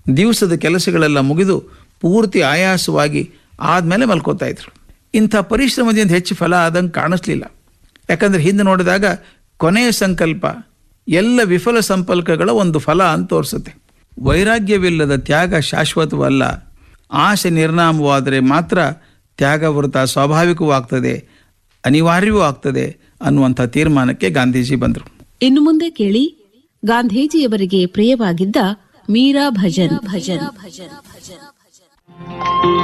ದಿವಸದ ಕೆಲಸಗಳೆಲ್ಲ ಮುಗಿದು ಪೂರ್ತಿ ಆಯಾಸವಾಗಿ ಆದಮೇಲೆ ಮಲ್ಕೋತಾ ಇದ್ರು ಇಂಥ ಪರಿಶ್ರಮದಿಂದ ಹೆಚ್ಚು ಫಲ ಆದಂಗೆ ಕಾಣಿಸ್ಲಿಲ್ಲ ಯಾಕಂದ್ರೆ ಹಿಂದೆ ನೋಡಿದಾಗ ಕೊನೆಯ ಸಂಕಲ್ಪ ಎಲ್ಲ ವಿಫಲ ಸಂಪಲ್ಕಗಳ ಒಂದು ಫಲ ಅಂತ ತೋರಿಸುತ್ತೆ ವೈರಾಗ್ಯವಿಲ್ಲದ ತ್ಯಾಗ ಶಾಶ್ವತವಲ್ಲ ಆಸೆ ನಿರ್ನಾಮವಾದರೆ ಮಾತ್ರ ತ್ಯಾಗ ವೃತ ಸ್ವಾಭಾವಿಕವೂ ಆಗ್ತದೆ ಅನಿವಾರ್ಯವೂ ಆಗ್ತದೆ ಅನ್ನುವಂಥ ತೀರ್ಮಾನಕ್ಕೆ ಗಾಂಧೀಜಿ ಬಂದರು ಇನ್ನು ಮುಂದೆ ಕೇಳಿ ಗಾಂಧೀಜಿಯವರಿಗೆ ಪ್ರಿಯವಾಗಿದ್ದ ಮೀರಾ ಭಜನ್ ಭಜನ್ ಭಜನ್ ಭಜನ್